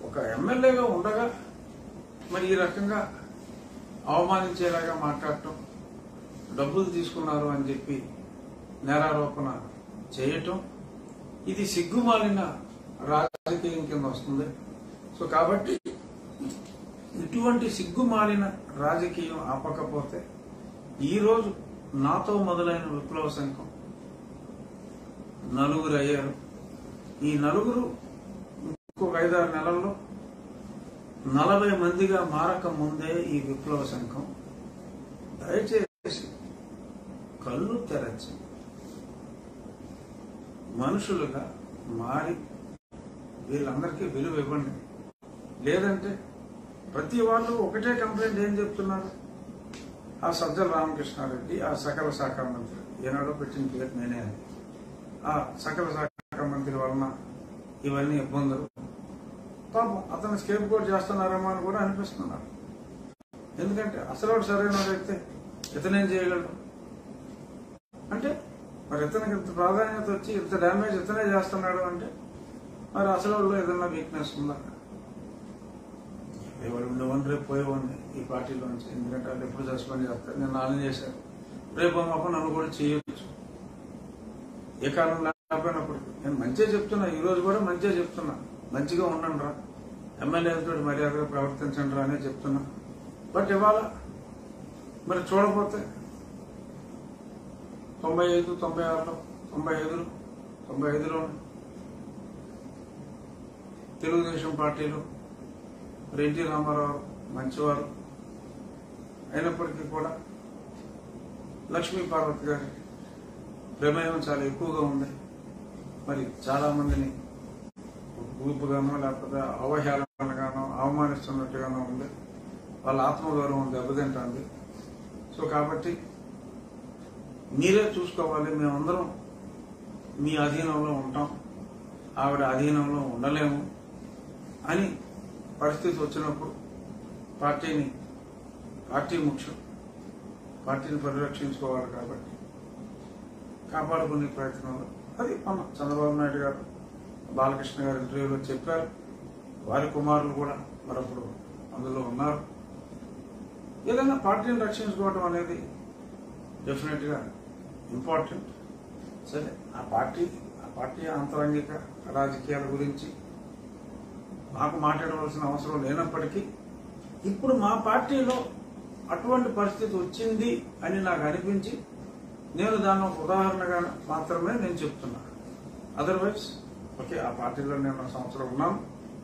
ఒక ఎమ్మెల్యేగా ఉండగా మరి ఈ రకంగా అవమానించేలాగా మాట్లాడటం డబ్బులు తీసుకున్నారు అని చెప్పి నేరారోపణ చేయటం ఇది సిగ్గుమాలిన రాజకీయం కింద వస్తుంది సో కాబట్టి ఇటువంటి సిగ్గుమాలిన రాజకీయం ఆపకపోతే ఈరోజు నాతో మొదలైన విప్లవ సంఘం నలుగురు అయ్యారు ఈ నలుగురు ఇంకొక ఐదారు నెలల్లో నలభై మందిగా మారక ముందే ఈ విప్లవ సంఘం దయచేసి కళ్ళు తెరచి మనుషులుగా మారి వీళ్ళందరికీ విలువ ఇవ్వండి లేదంటే ప్రతి వాళ్ళు ఒకటే కంప్లైంట్ ఏం చెప్తున్నారు ఆ సజ్జల రామకృష్ణారెడ్డి ఆ సకల శాఖ మంత్రి ఏనాడో పెట్టిన పేరు నేనే అని ఆ సకల శాఖ మంత్రి వలన ఇవన్నీ ఇబ్బందులు పాపం అతను స్కేప్ కోట్ చేస్తున్నారేమో అని కూడా అనిపిస్తున్నారు ఎందుకంటే అసలు వాడు సరైన అయితే ఇతనేం చేయగలడు అంటే మరి ఇతనికి ఇంత ప్రాధాన్యత వచ్చి ఇంత డ్యామేజ్ ఇతనే చేస్తున్నాడు అంటే మరి అసలు వాళ్ళు ఏదైనా వీక్నెస్ ఉందా ఎవరు ఉండేవాడిని రేపు పోయేవాడిని ఈ పార్టీలోంచి ఎందుకంటే వాళ్ళు ఎప్పుడు సస్పెండ్ చేస్తారు నేను నాన్న చేశాను రేపు మాప నన్ను కూడా చేయొచ్చు ఏ కారణం లేకపోయినప్పుడు నేను మంచిగా చెప్తున్నా ఈ రోజు కూడా మంచిగా చెప్తున్నా మంచిగా ఉండండి రా ఎమ్మెల్యేలతో మర్యాదగా ప్రవర్తించండి రా అనే చెప్తున్నా బట్ ఇవాళ మరి చూడకపోతే తొంభై ఐదు తొంభై ఆరులో తొంభై ఐదులో తొంభై ఐదులో తెలుగుదేశం పార్టీలో మరి ఎన్టీ రామారావు మంచివారు అయినప్పటికీ కూడా లక్ష్మీ పార్వతి గారి ప్రమేయం చాలా ఎక్కువగా ఉంది మరి చాలా మందిని గ్రూపుగానో లేకపోతే అవహేళనగానో అవమానిస్తున్నట్టుగానో ఉంది వాళ్ళ ఆత్మగౌరవం దెబ్బతింటుంది సో కాబట్టి మీరే చూసుకోవాలి మేమందరం మీ అధీనంలో ఉంటాం ఆవిడ అధీనంలో ఉండలేము అని పరిస్థితి వచ్చినప్పుడు పార్టీని పార్టీ ముఖ్యం పార్టీని పరిరక్షించుకోవాలి కాబట్టి కాపాడుకునే ప్రయత్నంలో అది మన చంద్రబాబు నాయుడు గారు బాలకృష్ణ గారు ఇంటర్వ్యూలో చెప్పారు వారి కుమారులు కూడా మరొకరు అందులో ఉన్నారు ఏదైనా పార్టీని రక్షించుకోవడం అనేది డెఫినెట్ గా ఇంపార్టెంట్ సరే ఆ పార్టీ ఆ పార్టీ అంతరంగిక రాజకీయాల గురించి మాకు మాట్లాడవలసిన అవసరం లేనప్పటికీ ఇప్పుడు మా పార్టీలో అటువంటి పరిస్థితి వచ్చింది అని నాకు అనిపించి నేను దాన్ని ఒక ఉదాహరణగా మాత్రమే నేను చెప్తున్నా అదర్వైజ్ ఓకే ఆ పార్టీలో నేను ఒక సంవత్సరం ఉన్నాను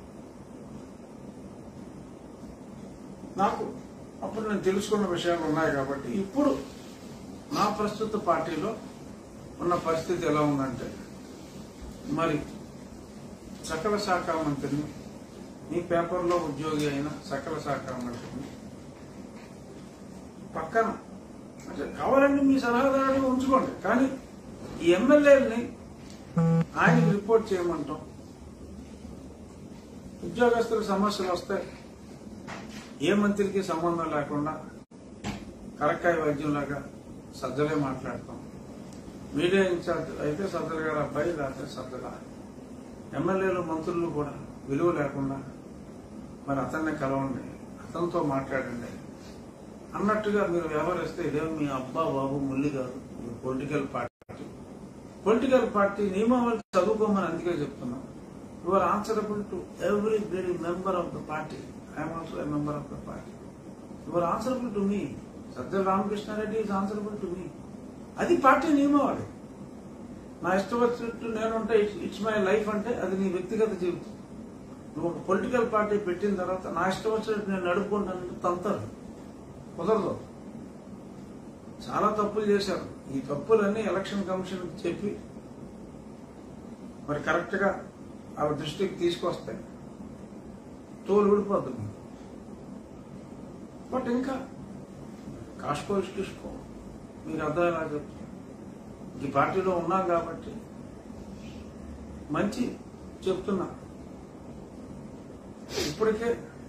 నాకు అప్పుడు నేను తెలుసుకున్న విషయాలు ఉన్నాయి కాబట్టి ఇప్పుడు నా ప్రస్తుత పార్టీలో ఉన్న పరిస్థితి ఎలా ఉందంటే మరి సకల శాఖ మంత్రిని మీ పేపర్లో ఉద్యోగి అయిన సకల శాఖ మంత్రిని పక్కన అంటే కావాలంటే మీ సలహాదారుగా ఉంచుకోండి కానీ ఈ ఎమ్మెల్యేలని ఆయనకి రిపోర్ట్ చేయమంటాం ఉద్యోగస్తుల సమస్యలు వస్తాయి ఏ మంత్రికి సంబంధం లేకుండా కరక్కాయ వైద్యంలాగా సజ్జలే మాట్లాడతాం మీడియా ఇన్ఛార్జ్ అయితే సజ్జల గారు అబ్బాయి లేకపోతే సజ్జల ఎమ్మెల్యేలు మంత్రులు కూడా విలువ లేకుండా మరి అతన్ని కలవండి అతనితో మాట్లాడండి అన్నట్టుగా మీరు వ్యవహరిస్తే ఇదే మీ అబ్బా బాబు ముల్లి గారు పొలిటికల్ పార్టీ పొలిటికల్ పార్టీ నియమావళి చదువుకోమని అందుకే చెప్తున్నాం you are answerable to every very member of the party I'm also a member of the party you are answerable to me Sajjala Ramakrishna Reddy is answerable to me అది పార్టీ నియమావళి నా ఇష్టం వచ్చినట్టు నేనుంటే ఇట్స్ మై లైఫ్ అంటే అది నీ వ్యక్తిగత జీవితం నువ్వు ఒక పొలిటికల్ పార్టీ పెట్టిన తర్వాత నా ఇష్టం వచ్చినట్టు నేను నడుపుకుంటానంటే తంతారు కుదరదు చాలా తప్పులు చేశారు ఈ తప్పులన్నీ ఎలక్షన్ కమిషన్ చెప్పి మరి కరెక్ట్ గా ఆవిడ దృష్టికి తీసుకొస్తే తోలు ఊడిపోద్ది మీకు. బట్ ఇంకా కాసుకో ఇష్టిసుకో మీకు అర్థమయ్యేలా చెప్తాను ఈ పార్టీలో ఉన్నాం కాబట్టి మంచి చెప్తున్నా ఇప్పటికే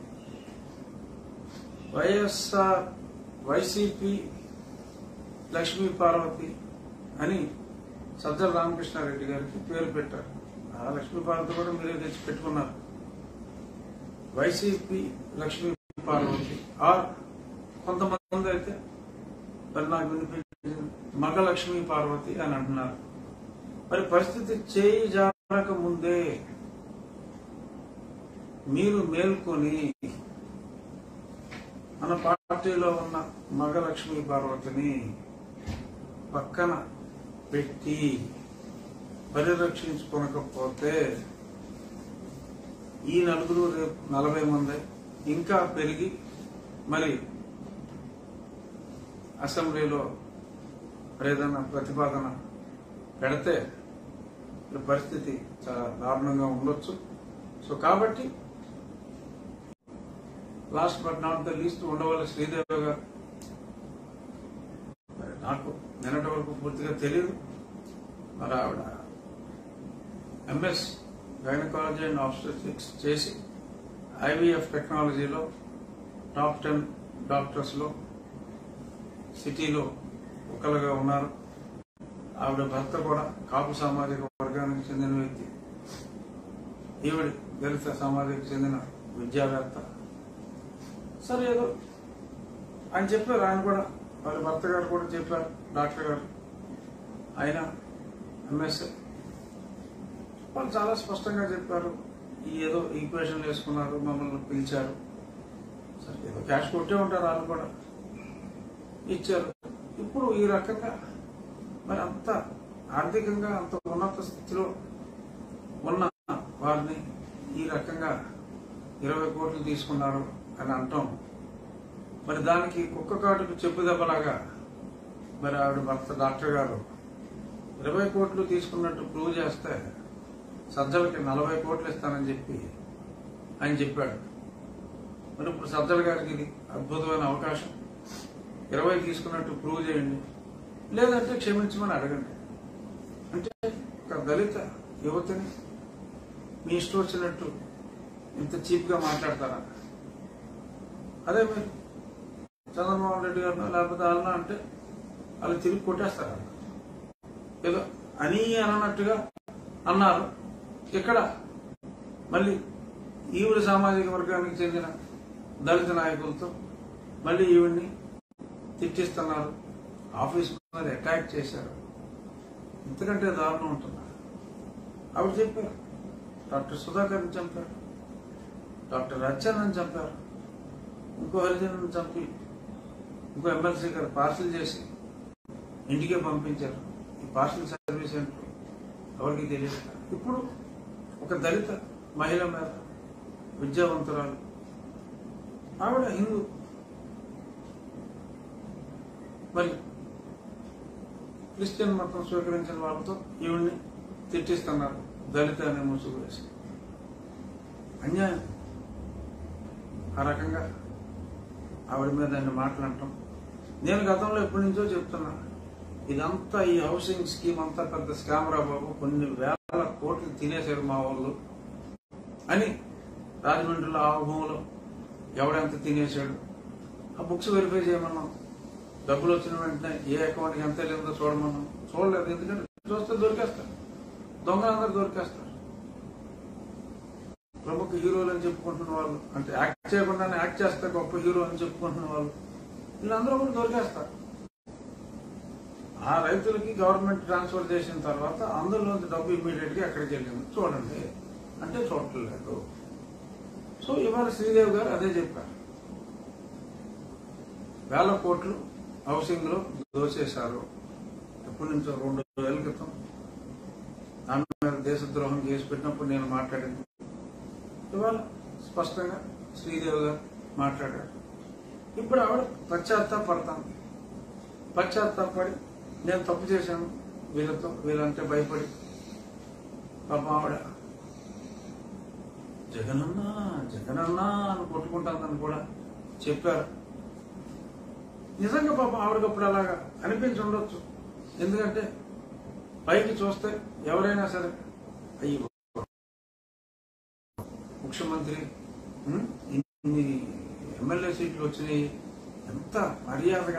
వైఎస్ఆర్ వైసీపీ లక్ష్మీ పార్వతి అని సజ్జల రామకృష్ణారెడ్డి గారికి పేరు పెట్టారు ఆ లక్ష్మీ పార్వతి కూడా మీరే తెచ్చి పెట్టుకున్నారు వైసీపీ లక్ష్మీ పార్వతి ఆర్ కొంతమంది అయితే మరి నాకు వినిపించింది మగ లక్ష్మీ పార్వతి అని అంటున్నారు మరి పరిస్థితి చేయి జారక ముందే మీరు మేల్కొని మన పార్టీలో ఉన్న మగలక్ష్మి పార్వతిని పక్కన పెట్టి పరిరక్షించుకోనకపోతే ఈ నలుగురు రేపు నలభై మంది ఇంకా పెరిగి మరి అసెంబ్లీలో మరి ఏదైనా ప్రతిపాదన పెడితే ఈ పరిస్థితి చాలా దారుణంగా ఉండొచ్చు సో కాబట్టి last but not the least Undavalli Sridevi గారు మరి నాకు నిన్నటి వరకు పూర్తిగా తెలియదు మరి ఆవిడ ఎంఎస్ గైనకాలజీ అండ్ ఆబ్స్టెటిక్స్ చేసి ఐవీఎఫ్ టెక్నాలజీలో టాప్ టెన్ డాక్టర్స్లో సిటీలో ఒకరుగా ఉన్నారు ఆవిడ భర్త కూడా కాపు సామాజిక వర్గానికి చెందిన వ్యక్తి ఈవిడ దళిత సామాజిక చెందిన విద్యావేత్త సరే ఏదో ఆయన చెప్పారు ఆయన కూడా వాళ్ళ భర్త గారు కూడా చెప్పారు డాక్టర్ గారు ఆయన ఎంఎస్ఏ వాళ్ళు చాలా స్పష్టంగా చెప్పారు ఈ ఏదో ఈక్వేషన్ వేసుకున్నారు మమ్మల్ని పిలిచారు సరే ఏదో క్యాష్ కొట్టే ఉంటారు వాళ్ళు కూడా ఇచ్చారు ఇప్పుడు ఈ రకంగా మరి అంత ఆర్థికంగా అంత ఉన్నత స్థితిలో ఉన్న వారిని ఈ రకంగా ఇరవై కోట్లు తీసుకున్నారు అని అంటాం మరి దానికి కుక్క కాటుకు చెప్పు దెబ్బలాగా మరి ఆవిడ భర్త డాక్టర్ గారు ఇరవై కోట్లు తీసుకున్నట్టు ప్రూవ్ చేస్తే సజ్జలకి నలభై కోట్లు ఇస్తానని చెప్పి ఆయన చెప్పాడు మరి ఇప్పుడు సజ్జల గారికి ఇది అద్భుతమైన అవకాశం ఇరవై తీసుకున్నట్టు ప్రూవ్ చేయండి లేదంటే క్షమించమని అడగండి అంటే ఒక దళిత యువతిని మీ ఇష్టం వచ్చినట్టు ఇంత చీప్గా మాట్లాడతారా అదే మీరు చంద్రబాబు రెడ్డి గారినో లేకపోతే వాళ్ళనో అంటే వాళ్ళు తిరిగి కొట్టేస్తారు ఏదో అని అనన్నట్టుగా అన్నారు ఇక్కడ మళ్ళీ ఈవిడ సామాజిక వర్గానికి చెందిన దళిత నాయకులతో మళ్ళీ ఈవిడ్ని తిట్టిస్తున్నారు ఆఫీస్ మీద అటాక్ చేశారు ఇంతకంటే దారుణం ఉంటుందా ఆవిడ చెప్పారు డాక్టర్ సుధాకర్ని చంపారు డాక్టర్ రచ్చనని చంపారు ఇంకో హరిజను చంపి ఇంకో ఎమ్మెల్సీ గారు పార్సిల్ చేసి ఇంటికే పంపించారు ఈ పార్సిల్ సర్వీస్ ఏంటో ఎవరికి తెలియదు ఇప్పుడు ఒక దళిత మహిళ మీద విద్యావంతురాలు ఆవిడ హిందూ మరి క్రిస్టియన్ మతం స్వీకరించిన వాళ్ళతో ఈవిడ్ని తిట్టిస్తున్నారు దళిత అనే ముసుగు వేసి అన్యాయం ఆ రకంగా ఆవిడ మీద ఆయన మాట్లాడటం నేను గతంలో ఎప్పటి నుంచో చెప్తున్నా ఇదంతా ఈ హౌసింగ్ స్కీమ్ అంతా పెద్ద స్కామ్ రా బాబు కొన్ని వేల కోట్లు తినేశారు మా వాళ్ళు అని రాజమండ్రిలో ఆ భూమిలో ఎవడెంత తినేశాడు ఆ బుక్స్ వెరిఫై చేయమన్నాం డబ్బులు వచ్చిన వెంటనే ఏ అకౌంట్కి ఎంత వెళ్ళిందో చూడమన్నాం చూడలేదు ఎందుకంటే చూస్తే దొరికేస్తారు దొంగలందరూ దొరికేస్తారు ప్రముఖ హీరోలు అని చెప్పుకుంటున్న వాళ్ళు అంటే యాక్ట్ చేయకుండానే యాక్ట్ చేస్తే గొప్ప హీరో అని చెప్పుకుంటున్న వాళ్ళు వీళ్ళందరూ కూడా దొరికేస్తారు ఆ రైతులకి గవర్నమెంట్ ట్రాన్స్ఫర్ చేసిన తర్వాత అందులోంచి డబ్బు ఇమీడియట్ గా ఎక్కడికి వెళ్ళింది చూడండి అంటే చూడట్లేదు సో ఇవాళ శ్రీదేవి గారు అదే చెప్పారు వేల కోట్లు హౌసింగ్ లో దోచేశారు ఎప్పటి నుంచో రెండు వేల క్రితం ఆమె మీద దేశద్రోహం చేసి పెట్టినప్పుడు నేను మాట్లాడింది ఇవాళ స్పష్టంగా శ్రీదేవి గారు మాట్లాడారు ఇప్పుడు ఆవిడ పశ్చాత్తాపడతాను పశ్చాత్తాపడి నేను తప్పు చేశాను వీళ్ళతో వీళ్ళంటే భయపడి పాపం ఆవిడ జగనన్నా జగనన్నా అని కొట్టుకుంటానని కూడా చెప్పారు నిజంగా పాపం ఆవిడకప్పుడు అలాగా అనిపించి ఉండొచ్చు ఎందుకంటే పైకి చూస్తే ఎవరైనా సరే అయ్యో ముఖ్యమంత్రి ఉం, ఇన్ని ఎమ్మెల్యే సీట్లు వచ్చినాయి ఎంత మర్యాదగా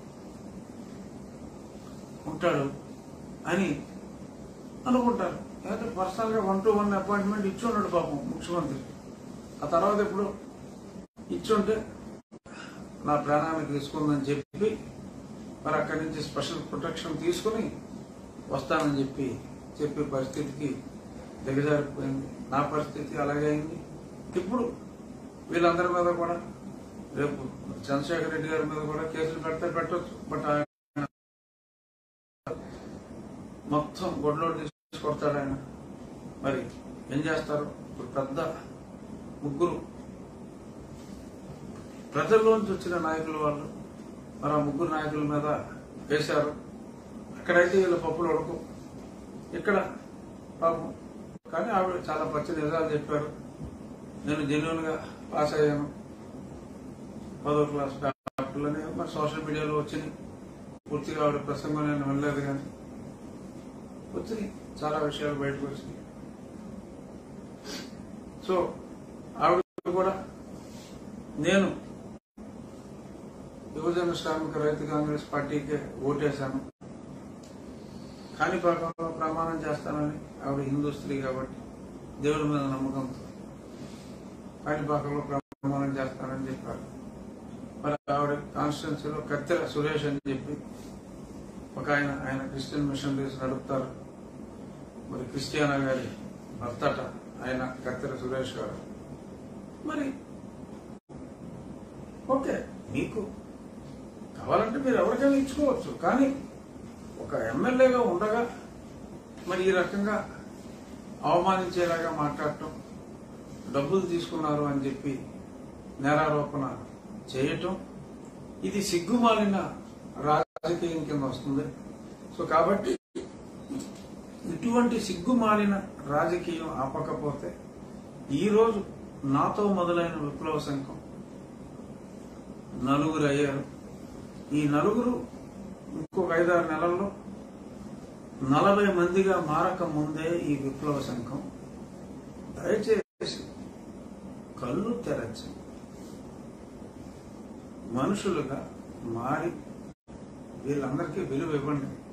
ఉంటాడు అని అనుకుంటారు లేకపోతే పర్సనల్ గా వన్ టు వన్ అపాయింట్మెంట్ ఇచ్చి ఉన్నాడు పాపం ముఖ్యమంత్రి ఆ తర్వాత ఇప్పుడు ఇచ్చుంటే నా ప్రాణానికి తీసుకుందని చెప్పి మరి అక్కడి నుంచి స్పెషల్ ప్రొటెక్షన్ తీసుకుని వస్తానని చెప్పి చెప్పే పరిస్థితికి దిగజారిపోయింది నా పరిస్థితి అలాగే అయింది ఇప్పుడు వీళ్ళందరి మీద కూడా రేపు చంద్రశేఖర్ రెడ్డి గారి మీద కూడా కేసులు పెడితే పెట్టొచ్చు బట్ ఆయన మొత్తం గొడ్లో తీసుకొడతాడు ఆయన మరి ఏం చేస్తారు ఇప్పుడు పెద్ద ముగ్గురు ప్రజల్లోంచి వచ్చిన నాయకులు వాళ్ళు మరి ఆ ముగ్గురు నాయకుల మీద వేశారు అక్కడైతే వీళ్ళ పప్పులు ఉడకు ఇక్కడ పాపం కానీ ఆవిడ చాలా పచ్చి నిజాలు చెప్పారు నేను జెన్యున్ గా పాస్ అయ్యాను పదో క్లాస్ డాక్టర్లని మరి సోషల్ మీడియాలో వచ్చినాయి పూర్తిగా ఆవిడ ప్రసంగం నేను వినలేదు కానీ వచ్చినాయి చాలా విషయాలు బయటకు వచ్చినాయి సో ఆవిడ కూడా నేను యువజన శ్రామిక రైతు కాంగ్రెస్ పార్టీకి ఓటేశాను కాణిపాకంలో ప్రమాణం చేస్తానని ఆవిడ హిందూ స్త్రీ కాబట్టి దేవుడి మీద నమ్మకంతో కాణిపాకంలో ప్రమాణం చేస్తానని చెప్పారు మరి ఆవిడ కాన్స్టిట్యున్సీలో కత్తెర సురేష్ అని చెప్పి ఒక ఆయన ఆయన క్రిస్టియన్ మిషనరీస్ నడుపుతారు మరి క్రిస్టియానా గారి భర్తట ఆయన కత్తెర సురేష్ గారు మరి ఓకే మీకు కావాలంటే మీరు ఎవరికైనా ఇచ్చుకోవచ్చు కానీ ఒక ఎమ్మెల్యేగా ఉండగా మరి ఈ రకంగా అవమానించేలాగా మాట్లాడటం డబ్బులు తీసుకున్నారు అని చెప్పి నేరారోపణ చేయటం ఇది సిగ్గుమాలిన రాజకీయం కింద వస్తుంది సో కాబట్టి ఇటువంటి సిగ్గుమాలిన రాజకీయం ఆపకపోతే ఈ రోజు నాతో మొదలైన విప్లవ సంఘం నలుగురు అయ్యారు ఈ నలుగురు ఇంకొక ఐదారు నెలల్లో నలభై మందిగా మారక ముందే ఈ విప్లవ సంఘం దయచేసి కళ్ళు తెరచి మనుషులుగా మారి వీళ్ళందరికీ విలువ ఇవ్వండి